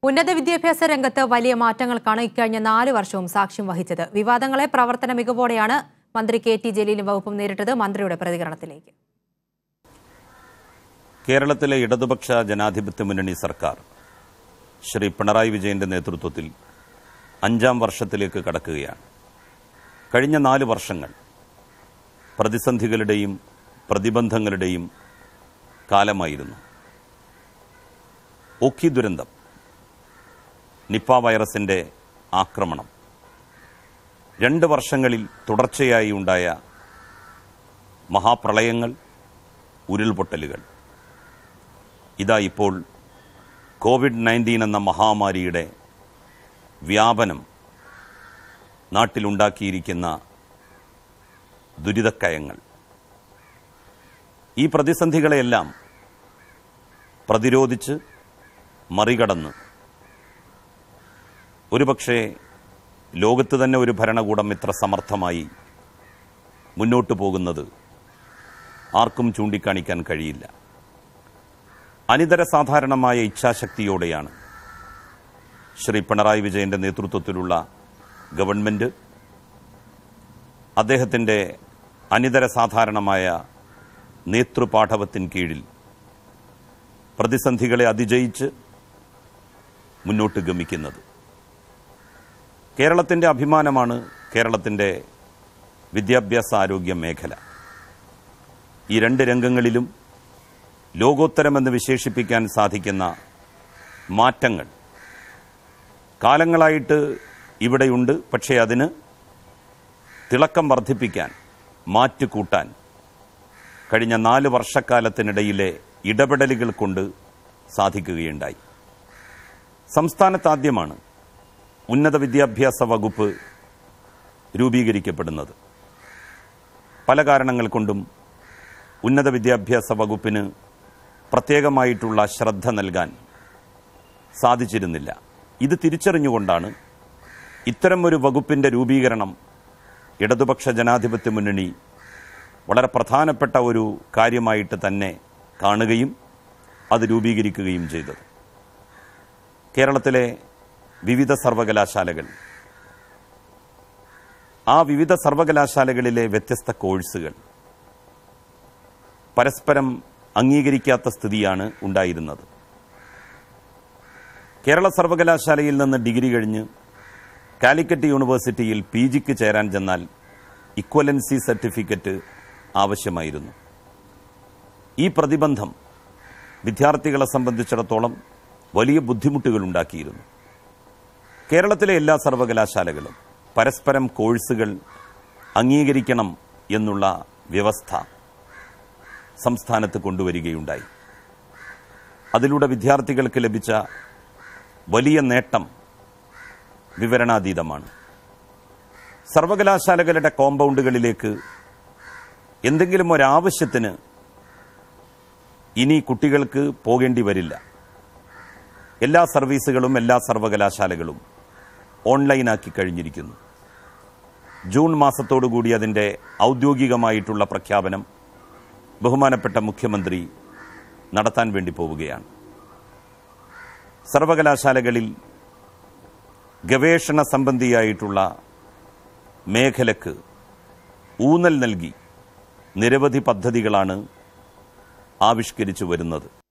ഉന്നത വിദ്യാഭ്യാസ രംഗത്ത് വലിയ മാറ്റങ്ങൾക്കാണ് ഇക്കഴിഞ്ഞ നാല് വർഷവും സാക്ഷ്യം വഹിച്ചത് വിവാദങ്ങളെ പ്രവർത്തന മികവോടെയാണ് മന്ത്രി കെ ടി ജലീലും വകുപ്പും നേരിട്ടത് മന്ത്രിയുടെ പ്രതികരണത്തിലേക്ക് കേരളത്തിലെ ഇടതുപക്ഷ ജനാധിപത്യ മുന്നണി സർക്കാർ ശ്രീ പിണറായി വിജയന്റെ നേതൃത്വത്തിൽ അഞ്ചാം വർഷത്തിലേക്ക് കടക്കുകയാണ് കഴിഞ്ഞ നാല് വർഷങ്ങൾ പ്രതിസന്ധികളുടെയും പ്രതിബന്ധങ്ങളുടെയും കാലമായിരുന്നു ഓഖി ദുരന്തം നിപ്പ വൈറസിന്റെ ആക്രമണം രണ്ട് വർഷങ്ങളിൽ തുടർച്ചയായി ഉണ്ടായ മഹാപ്രളയങ്ങൾ ഉരുൾപൊട്ടലുകൾ ഇതാ ഇപ്പോൾ കോവിഡ് നയൻറ്റീൻ എന്ന മഹാമാരിയുടെ വ്യാപനം നാട്ടിലുണ്ടാക്കിയിരിക്കുന്ന ദുരിതക്കയങ്ങൾ ഈ പ്രതിസന്ധികളെയെല്ലാം പ്രതിരോധിച്ച് മറികടന്ന് ഒരുപക്ഷെ ലോകത്ത് തന്നെ ഒരു ഭരണകൂടം ഇത്ര സമർത്ഥമായി മുന്നോട്ടു പോകുന്നത് ആർക്കും ചൂണ്ടിക്കാണിക്കാൻ കഴിയില്ല അനിതര സാധാരണമായ ഇച്ഛാശക്തിയോടെയാണ് ശ്രീ പിണറായി വിജയന്റെ നേതൃത്വത്തിലുള്ള ഗവൺമെന്റ് അദ്ദേഹത്തിന്റെ അനിതര സാധാരണമായ നേതൃപാഠവത്തിൻ കീഴിൽ പ്രതിസന്ധികളെ അതിജയിച്ച് മുന്നോട്ട് ഗമിക്കുന്നത് കേരളത്തിന്റെ അഭിമാനമാണ് കേരളത്തിന്റെ വിദ്യാഭ്യാസ ആരോഗ്യ മേഖല ഈ രണ്ട് രംഗങ്ങളിലും ലോകോത്തരമെന്ന് വിശേഷിപ്പിക്കാൻ സാധിക്കുന്ന മാറ്റങ്ങൾ കാലങ്ങളായിട്ട് ഇവിടെയുണ്ട് പക്ഷേ അതിന് തിളക്കം വർദ്ധിപ്പിക്കാൻ മാറ്റുകൂട്ടാൻ കഴിഞ്ഞ നാല് വർഷക്കാലത്തിനിടയിലെ ഇടപെടലുകൾ കൊണ്ട് സാധിക്കുകയുണ്ടായി സംസ്ഥാനത്താദ്യമാണ് ഉന്നത വിദ്യാഭ്യാസ വകുപ്പ് രൂപീകരിക്കപ്പെടുന്നത് പല കാരണങ്ങൾ കൊണ്ടും ഉന്നത വിദ്യാഭ്യാസ വകുപ്പിന് പ്രത്യേകമായിട്ടുള്ള ശ്രദ്ധ നൽകാൻ സാധിച്ചിരുന്നില്ല ഇത് തിരിച്ചറിഞ്ഞുകൊണ്ടാണ് ഇത്തരം ഒരു വകുപ്പിന്റെ രൂപീകരണം ഇടതുപക്ഷ ജനാധിപത്യ മുന്നണി വളരെ പ്രധാനപ്പെട്ട ഒരു കാര്യമായിട്ട് തന്നെ കാണുകയും അത് രൂപീകരിക്കുകയും ചെയ്തത് കേരളത്തിലെ വിവിധ സർവകലാശാലകൾ ആ വിവിധ സർവകലാശാലകളിലെ വ്യത്യസ്ത കോഴ്സുകൾ പരസ്പരം അംഗീകരിക്കാത്ത സ്ഥിതിയാണ് ഉണ്ടായിരുന്നത് കേരള സർവകലാശാലയിൽ നിന്ന് ഡിഗ്രി കഴിഞ്ഞ് കാലിക്കറ്റ് യൂണിവേഴ്സിറ്റിയിൽ പി ജിക്ക് ചേരാൻ ചെന്നാൽ ഇക്വലൻസി സർട്ടിഫിക്കറ്റ് ആവശ്യമായിരുന്നു ഈ പ്രതിബന്ധം വിദ്യാർത്ഥികളെ സംബന്ധിച്ചിടത്തോളം വലിയ ബുദ്ധിമുട്ടുകൾ ഉണ്ടാക്കിയിരുന്നു കേരളത്തിലെ എല്ലാ സർവകലാശാലകളും പരസ്പരം കോഴ്സുകൾ അംഗീകരിക്കണം എന്നുള്ള വ്യവസ്ഥ സംസ്ഥാനത്ത് കൊണ്ടുവരികയുണ്ടായി അതിലൂടെ വിദ്യാർത്ഥികൾക്ക് ലഭിച്ച വലിയ നേട്ടം വിവരണാതീതമാണ് സർവകലാശാലകളുടെ കോമ്പൗണ്ടുകളിലേക്ക് എന്തെങ്കിലും ഒരാവശ്യത്തിന് ഇനി കുട്ടികൾക്ക് പോകേണ്ടി വരില്ല എല്ലാ സർവീസുകളും എല്ലാ സർവകലാശാലകളും ഓൺലൈനാക്കി കഴിഞ്ഞിരിക്കുന്നു ജൂൺ മാസത്തോടുകൂടി അതിൻ്റെ ഔദ്യോഗികമായിട്ടുള്ള പ്രഖ്യാപനം ബഹുമാനപ്പെട്ട മുഖ്യമന്ത്രി നടത്താൻ വേണ്ടി പോവുകയാണ് സർവകലാശാലകളിൽ ഗവേഷണ സംബന്ധിയായിട്ടുള്ള മേഖലക്ക് ഊന്നൽ നൽകി നിരവധി പദ്ധതികളാണ് ആവിഷ്കരിച്ചു വരുന്നത്